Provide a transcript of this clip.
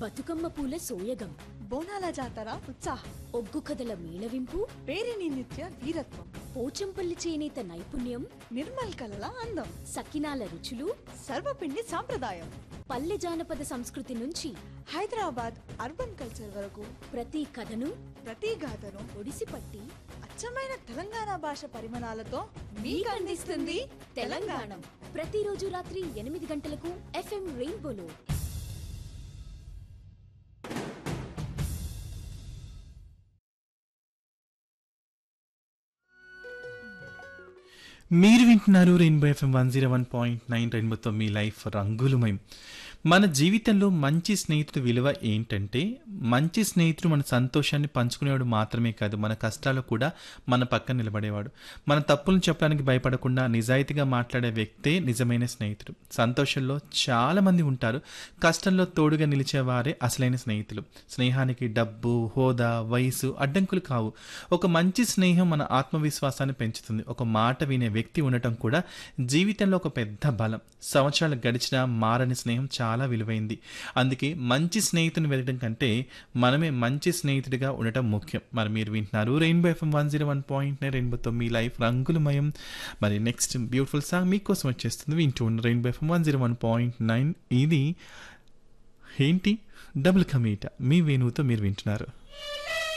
బతుకమ్మ పూల సోయగం బోనాల జాతర ఉత్సాహం ఒగ్గు కథల మేళవింపు పేరిని నిత్య వీరత్వం పోచంపల్లి చేనేత నైపుణ్యం నిర్మల్ కలల అందం సకినాల రుచులు సర్వపిండి సాంప్రదాయం పల్లె జానపద సంస్కృతి నుంచి హైదరాబాద్ అర్బన్ కల్చర్ వరకు ప్రతి కథను ప్రతి గాథను ఒడిసిపట్టి అచ్చమైన తెలంగాణ భాష పరిమాణాలతో మీకు మీకు అందిస్తుంది అందిస్తుంది తెలంగాణ తెలంగాణ ప్రతిరోజు రాత్రి ఎనిమిది గంటలకు ఎఫ్ఎం రెయిన్బోలో మీరు వింటున్నారు rainbow FM one zero one point nine రెయిన్బోతో మీ లైఫ్ రంగులమయం మన జీవితంలో మంచి స్నేహితుడి విలువ ఏంటంటే మంచి స్నేహితుడు మన సంతోషాన్ని పంచుకునేవాడు మాత్రమే కాదు మన కష్టాలు కూడా మన పక్కన నిలబడేవాడు మన తప్పులను చెప్పడానికి భయపడకుండా నిజాయితీగా మాట్లాడే వ్యక్తే నిజమైన స్నేహితుడు సంతోషంలో చాలా మంది ఉంటారు కష్టంలో తోడుగా నిలిచేవారే అసలైన స్నేహితులు స్నేహానికి డబ్బు హోదా వయసు అడ్డంకులు కావు ఒక మంచి స్నేహం మన ఆత్మవిశ్వాసాన్ని పెంచుతుంది ఒక మాట వినే వ్యక్తి ఉండటం కూడా జీవితంలో ఒక పెద్ద బలం సంవత్సరాలు గడిచినా మారని స్నేహం చాలా విలువైంది అందుకే మంచి స్నేహితుని వెతకడం కంటే మనమే మంచి స్నేహితుడిగా ఉండటం ముఖ్యం మరి మీరు వింటున్నారు rainbow FM one zero one point nine రెయిన్బోతో మీ లైఫ్ రంగులమయం మరి నెక్స్ట్ బ్యూటిఫుల్ సాంగ్ మీకోసం వచ్చేస్తుంది వింటూ ఉన్న rainbow FM one zero one point nine ఇది ఏంటి డబుల్ కమీట మీ వేణువుతో మీరు వింటున్నారు